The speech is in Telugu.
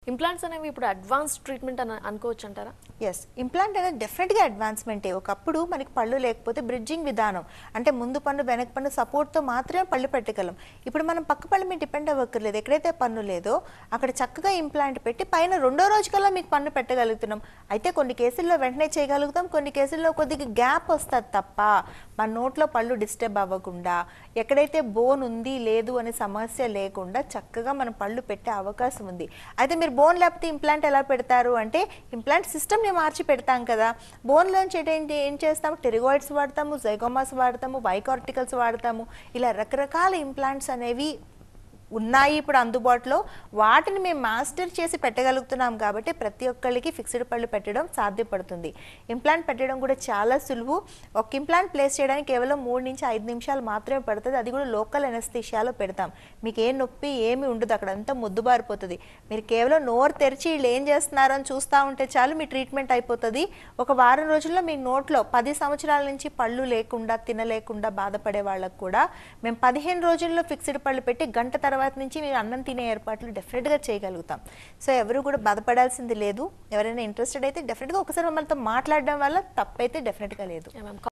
ఇంప్లాంట్స్ అనేవి ఇప్పుడు అడ్వాన్స్ ట్రీట్మెంట్ అని అనుకోవచ్చు అంటారా ఎస్ ఇంప్లాంట్ అనేది డెఫినెట్గా అడ్వాన్స్మెంటే ఒకప్పుడు మనకి పళ్ళు లేకపోతే బ్రిడ్జింగ్ విధానం అంటే ముందు పన్ను వెనక పన్ను సపోర్ట్తో మాత్రమే పళ్ళు పెట్టగలం ఇప్పుడు మనం పక్క పళ్ళు మీద డిపెండ్ అవ్వక్కర్లేదు ఎక్కడైతే పన్ను లేదో అక్కడ చక్కగా ఇంప్లాంట్ పెట్టి పైన రెండో రోజుకల్లా మీకు పన్ను పెట్టగలుగుతున్నాం అయితే కొన్ని కేసుల్లో వెంటనే చేయగలుగుతాం కొన్ని కేసుల్లో కొద్దిగా గ్యాప్ వస్తుంది తప్ప మన నోట్లో పళ్ళు డిస్టర్బ్ అవ్వకుండా ఎక్కడైతే బోన్ ఉంది లేదు అనే సమస్య లేకుండా చక్కగా మనం పళ్ళు పెట్టే అవకాశం ఉంది అయితే మీరు బోన్ లేకపోతే ఇంప్లాంట్ ఎలా పెడతారు అంటే ఇంప్లాంట్ సిస్టమ్ని మార్చి పెడతాం కదా బోన్లోంచి ఏంటి ఏం చేస్తాము టెరిగాయిడ్స్ వాడతాము జైగోమాస్ వాడతాము వైకార్టికల్స్ వాడతాము ఇలా రకరకాల ఇంప్లాంట్స్ అనేవి ఉన్నాయి ఇప్పుడు అందుబాటులో వాటిని మేము మాస్టర్ చేసి పెట్టగలుగుతున్నాం కాబట్టి ప్రతి ఒక్కళ్ళకి ఫిక్స్డ్ పళ్ళు పెట్టడం సాధ్యపడుతుంది ఇంప్లాంట్ పెట్టడం కూడా చాలా సులువు ఒక ఇంప్లాంట్ ప్లేస్ చేయడానికి కేవలం మూడు నుంచి ఐదు నిమిషాలు మాత్రమే పడుతుంది అది కూడా లోకల్ ఎనస్థీషియాలో పెడతాం మీకు ఏ నొప్పి ఏమి ఉండదు అక్కడ అంతా ముద్దుబారిపోతుంది మీరు కేవలం నోరు తెరిచి వీళ్ళు ఏం చేస్తున్నారో అని చూస్తూ ఉంటే చాలు మీ ట్రీట్మెంట్ అయిపోతుంది ఒక వారం రోజుల్లో మీ నోట్లో పది సంవత్సరాల నుంచి పళ్ళు లేకుండా తినలేకుండా బాధపడే వాళ్ళకు కూడా మేము పదిహేను రోజుల్లో ఫిక్స్డ్ పళ్ళు పెట్టి గంట తర్వాత నుంచి మీరు అన్నం తినే ఏర్పాట్లు డెఫినెట్గా చేయగలుగుతాం సో ఎవరు కూడా బాధపడాల్సింది లేదు ఎవరైనా ఇంట్రెస్టెడ్ అయితే డెఫినెట్గా ఒకసారి మమ్మల్తో మాట్లాడడం వల్ల తప్పైతే డెఫినెట్గా లేదు మ్యామ్